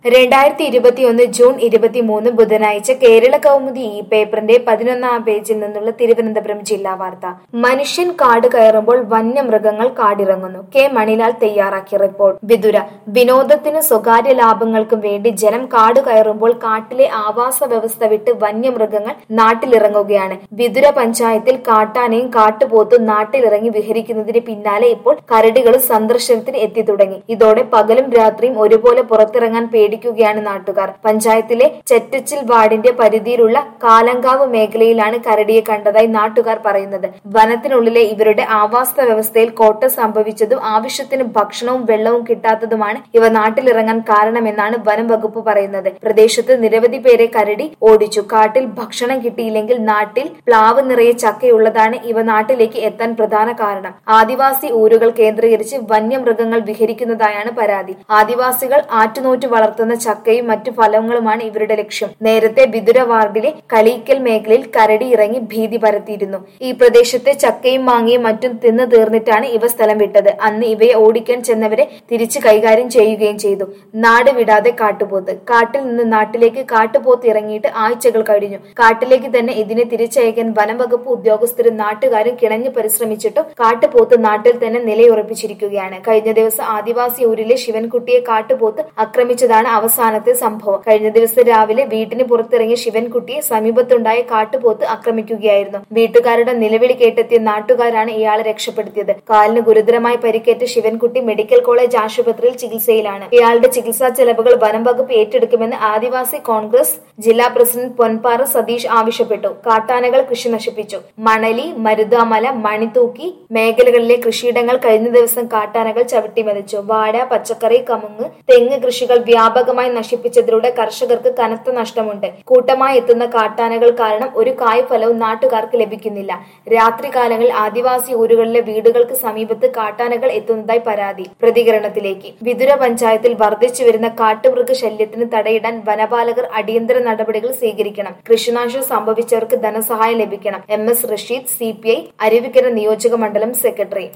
രണ്ടായിരത്തി ഇരുപത്തിയൊന്ന് ജൂൺ ഇരുപത്തിമൂന്ന് ബുധനാഴ്ച കേരള കൗമുദി ഈ പേപ്പറിന്റെ പതിനൊന്നാം പേജിൽ നിന്നുള്ള തിരുവനന്തപുരം ജില്ലാ വാർത്ത മനുഷ്യൻ കാട് കയറുമ്പോൾ വന്യമൃഗങ്ങൾ കാടിറങ്ങുന്നു കെ മണിലാൽ തയ്യാറാക്കിയ റിപ്പോർട്ട് വിതുര വിനോദത്തിനും സ്വകാര്യ ലാഭങ്ങൾക്കും വേണ്ടി ജനം കാട് കയറുമ്പോൾ കാട്ടിലെ ആവാസ വ്യവസ്ഥ വിട്ട് വന്യമൃഗങ്ങൾ നാട്ടിലിറങ്ങുകയാണ് വിതുര പഞ്ചായത്തിൽ കാട്ടാനയും കാട്ടുപോത്തും നാട്ടിലിറങ്ങി വിഹരിക്കുന്നതിന് പിന്നാലെ ഇപ്പോൾ കരടികളും സന്ദർശനത്തിന് എത്തി തുടങ്ങി ഇതോടെ പകലും രാത്രിയും ഒരുപോലെ പുറത്തിറങ്ങാൻ പേടിക്കുകയാണ് നാട്ടുകാർ പഞ്ചായത്തിലെ ചെറ്റച്ചിൽ വാർഡിന്റെ പരിധിയിലുള്ള കാലങ്കാവ് മേഖലയിലാണ് കരടിയെ കണ്ടതായി നാട്ടുകാർ പറയുന്നത് വനത്തിനുള്ളിലെ ഇവരുടെ ആവാസ വ്യവസ്ഥയിൽ കോട്ട സംഭവിച്ചതും ആവശ്യത്തിന് ഭക്ഷണവും വെള്ളവും കിട്ടാത്തതുമാണ് ഇവ നാട്ടിലിറങ്ങാൻ കാരണമെന്നാണ് വനം വകുപ്പ് പറയുന്നത് പ്രദേശത്ത് നിരവധി പേരെ കരടി ഓടിച്ചു കാട്ടിൽ ഭക്ഷണം കിട്ടിയില്ലെങ്കിൽ നാട്ടിൽ പ്ലാവ് നിറയെ ചക്കയുള്ളതാണ് ഇവ നാട്ടിലേക്ക് എത്താൻ പ്രധാന കാരണം ആദിവാസി ഊരുകൾ കേന്ദ്രീകരിച്ച് വന്യമൃഗങ്ങൾ വിഹരിക്കുന്നതായാണ് പരാതി ആദിവാസികൾ ആറ്റുനോറ്റ് വളർത്തുന്ന ചക്കയും മറ്റു ഫലങ്ങളുമാണ് ഇവരുടെ ലക്ഷ്യം നേരത്തെ വിതുര വാർഡിലെ കളീക്കൽ മേഖലയിൽ കരടി ഇറങ്ങി ഭീതി പരത്തിയിരുന്നു ഈ പ്രദേശത്തെ ചക്കയും മാങ്ങയും മറ്റും തിന്നു തീർന്നിട്ടാണ് ഇവ സ്ഥലം വിട്ടത് അന്ന് ഇവയെ ഓടിക്കാൻ ചെന്നവരെ തിരിച്ചു കൈകാര്യം ചെയ്യുകയും ചെയ്തു നാട് വിടാതെ കാട്ടുപോത്ത് കാട്ടിൽ നിന്ന് നാട്ടിലേക്ക് കാട്ടുപോത്ത് ഇറങ്ങിയിട്ട് ആഴ്ചകൾ കഴിഞ്ഞു കാട്ടിലേക്ക് തന്നെ ഇതിനെ തിരിച്ചയക്കാൻ വനംവകുപ്പ് ഉദ്യോഗസ്ഥരും നാട്ടുകാരും കിണഞ്ഞു പരിശ്രമിച്ചിട്ടും കാട്ടുപോത്ത് നാട്ടിൽ തന്നെ നിലയുറപ്പിച്ചിരിക്കുകയാണ് കഴിഞ്ഞ ദിവസം ആദിവാസി ഊരിലെ ശിവൻകുട്ടിയെ കാട്ടുപോത്ത് ആക്രമിച്ചതാണ് അവസാനത്തെ സംഭവം കഴിഞ്ഞ ദിവസം രാവിലെ വീട്ടിന് പുറത്തിറങ്ങിയ ശിവൻകുട്ടിയെ സമീപത്തുണ്ടായ കാട്ടുപോത്ത് ആക്രമിക്കുകയായിരുന്നു വീട്ടുകാരുടെ നിലവിളി കേട്ടെത്തിയ നാട്ടുകാരാണ് ഇയാളെ രക്ഷപ്പെടുത്തിയത് കാലിന് ഗുരുതരമായി പരിക്കേറ്റ ശിവൻകുട്ടി മെഡിക്കൽ കോളേജ് ആശുപത്രിയിൽ ചികിത്സയിലാണ് ഇയാളുടെ ചികിത്സാ ചെലവുകൾ വനം വകുപ്പ് ഏറ്റെടുക്കുമെന്ന് ആദിവാസി കോൺഗ്രസ് ജില്ലാ പ്രസിഡന്റ് പൊൻപാറ സതീഷ് ആവശ്യപ്പെട്ടു കാട്ടാനകൾ കൃഷി നശിപ്പിച്ചു മണലി മരുതാമല മണിത്തൂക്കി മേഖലകളിലെ കൃഷിയിടങ്ങൾ കഴിഞ്ഞ ദിവസം കാട്ടാനകൾ ചവിട്ടിമതിച്ചു വാഴ പച്ചക്കറി കമുങ്ങ് തെങ്ങ് കൃഷികൾ വ്യാപകമായി നശിപ്പിച്ചതിലൂടെ കർഷകർക്ക് കനത്ത നഷ്ടമുണ്ട് കൂട്ടമായി എത്തുന്ന കാട്ടാനകൾ കാരണം ഒരു കായ്ഫലവും നാട്ടുകാർക്ക് ലഭിക്കുന്നില്ല രാത്രികാലങ്ങളിൽ ആദിവാസി ഊരുകളിലെ വീടുകൾക്ക് സമീപത്ത് കാട്ടാനകൾ എത്തുന്നതായി പരാതി പ്രതികരണത്തിലേക്ക് വിതുര പഞ്ചായത്തിൽ വർദ്ധിച്ചു വരുന്ന കാട്ടുമൃഗ ശല്യത്തിന് തടയിടാൻ വനപാലകർ അടിയന്തര നടപടികൾ സ്വീകരിക്കണം കൃഷിനാശം സംഭവിച്ചവർക്ക് ധനസഹായം ലഭിക്കണം M S Rasheed C P I Aruvikkara നിയോജക മണ്ഡലം സെക്രട്ടറി